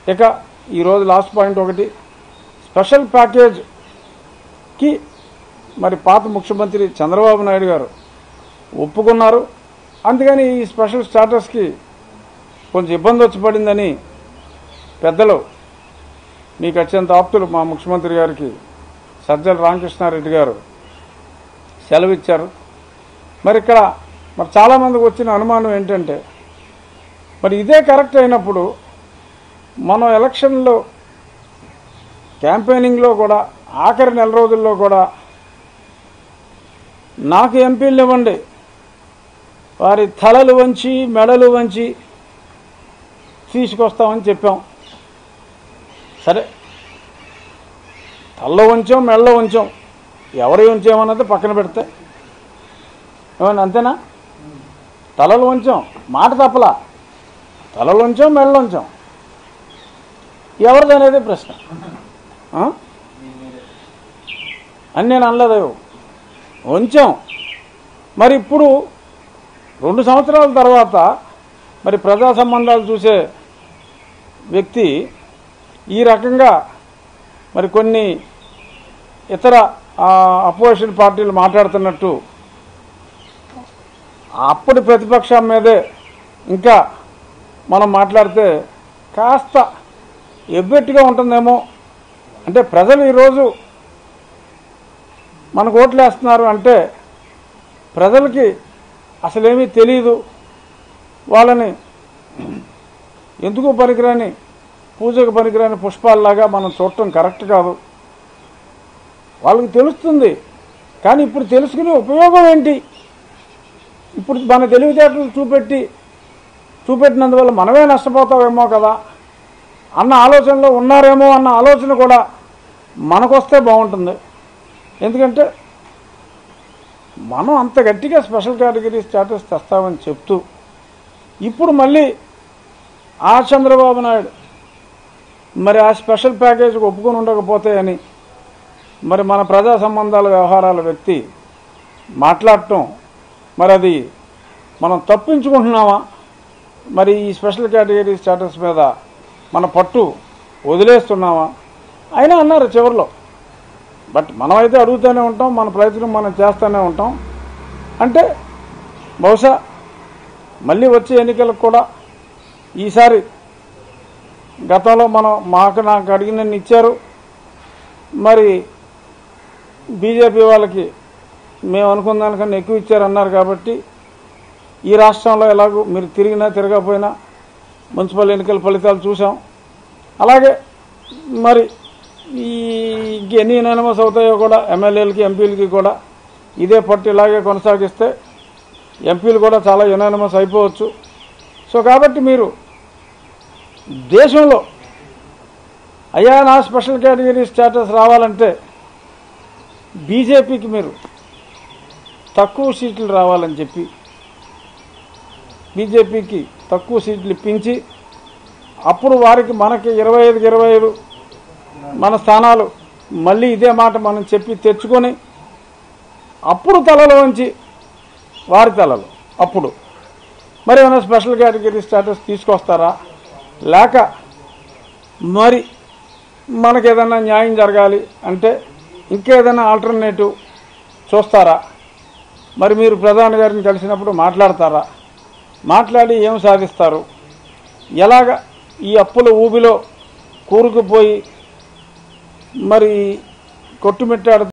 ఇక ఈరోజు last point ఒకటి స్పెషల్ ప్యాకేజ్కి మరి పాత ముఖ్యమంత్రి చంద్రబాబు నాయుడు గారు ఒప్పుకున్నారు అందుకని ఈ స్పెషల్ స్టాటస్కి కొంచెం ఇబ్బంది వచ్చి పడిందని పెద్దలు మీకు అత్యంత ఆప్తులు మా ముఖ్యమంత్రి గారికి సజ్జల రామకృష్ణారెడ్డి గారు సెలవిచ్చారు మరి ఇక్కడ మరి చాలామందికి వచ్చిన అనుమానం ఏంటంటే మరి ఇదే కరెక్ట్ అయినప్పుడు మనం ఎలక్షన్లో క్యాంపెయినింగ్లో కూడా ఆఖరి నెల రోజుల్లో కూడా నాకు ఎంపీలు ఇవ్వండి వారి తలలు వంచి మెడలు వంచి తీసుకొస్తామని చెప్పాం సరే తల్ల ఉంచాం మెళ్ళ ఉంచాం ఎవరు ఉంచామన్నది పక్కన పెడితే ఏమన్నా అంతేనా తలలు ఉంచాం మాట తప్పలా తలలు ఉంచాం మెళ్ళ ఉంచాం ఎవరిది అనేది ప్రశ్న ఆ? అని నేను అనలేదు ఉంచాం మరి ఇప్పుడు రెండు సంవత్సరాల తర్వాత మరి ప్రజా సంబంధాలు చూసే వ్యక్తి ఈ రకంగా మరి కొన్ని ఇతర అపోజిషన్ పార్టీలు మాట్లాడుతున్నట్టు అప్పటి ప్రతిపక్షం మీదే ఇంకా మనం మాట్లాడితే కాస్త ఎబ్బెట్టుగా ఉంటుందేమో అంటే ప్రజలు ఈరోజు మనకు ఓట్లు వేస్తున్నారు అంటే ప్రజలకి అసలేమీ తెలియదు వాళ్ళని ఎందుకు పనికిరాని పూజకు పనికిరాని పుష్పాల్లాగా మనం చూడటం కరెక్ట్ కాదు వాళ్ళకి తెలుస్తుంది కానీ ఇప్పుడు తెలుసుకునే ఉపయోగం ఏంటి ఇప్పుడు మన తెలివితేటలు చూపెట్టి చూపెట్టినందువల్ల మనమే నష్టపోతామేమో కదా అన్న ఆలోచనలో ఉన్నారేమో అన్న ఆలోచన కూడా మనకొస్తే బాగుంటుంది ఎందుకంటే మనం అంత గట్టిగా స్పెషల్ కేటగిరీ స్టేటస్ తెస్తామని చెప్తూ ఇప్పుడు మళ్ళీ ఆ చంద్రబాబు నాయుడు మరి ఆ స్పెషల్ ప్యాకేజీకి ఒప్పుకొని ఉండకపోతే అని మరి మన ప్రజా సంబంధాల వ్యవహారాల వ్యక్తి మాట్లాడటం మరి అది మనం తప్పించుకుంటున్నామా మరి ఈ స్పెషల్ కేటగిరీ స్టేటస్ మీద మన పట్టు వదిలేస్తున్నామా అయినా అన్నారు చివరిలో బట్ మనమైతే అడుగుతూనే ఉంటాం మన ప్రయత్నం మనం చేస్తూనే ఉంటాం అంటే బహుశా మళ్ళీ వచ్చే ఎన్నికలకు కూడా ఈసారి గతంలో మనం మాకు నాకు అడిగినన్ని ఇచ్చారు మరి బీజేపీ వాళ్ళకి మేము అనుకున్న దానికన్నా ఎక్కువ ఇచ్చారన్నారు కాబట్టి ఈ రాష్ట్రంలో ఎలాగో మీరు తిరిగినా తిరగకపోయినా మున్సిపల్ ఎన్నికల ఫలితాలు చూసాం అలాగే మరి ఈ ఎన్ని యునానిమస్ అవుతాయో కూడా ఎమ్మెల్యేలకి ఎంపీలకి కూడా ఇదే పట్టు ఇలాగే కొనసాగిస్తే ఎంపీలు కూడా చాలా యునానిమస్ అయిపోవచ్చు సో కాబట్టి మీరు దేశంలో అయ్యా నా స్పెషల్ కేటగిరీ స్టేటస్ రావాలంటే బీజేపీకి మీరు తక్కువ సీట్లు రావాలని చెప్పి బీజేపీకి తక్కువ సీట్లు ఇప్పించి అప్పుడు వారికి మనకి ఇరవై ఐదుకి ఇరవై ఐదు మన స్థానాలు మళ్ళీ ఇదే మాట మనం చెప్పి తెచ్చుకొని అప్పుడు తలలో ఉంచి వారి తలలు అప్పుడు మరి ఏమైనా స్పెషల్ కేటగిరీ స్టేటస్ తీసుకొస్తారా లేక మరి మనకి ఏదైనా న్యాయం జరగాలి అంటే ఇంకేదైనా ఆల్టర్నేటివ్ చూస్తారా మరి మీరు ప్రధాని గారిని కలిసినప్పుడు మాట్లాడతారా మాట్లాడి ఏం సాధిస్తారు ఎలాగ ఈ అప్పుల ఊబిలో కూరుకుపోయి మరి కొట్టుమిట్టాడు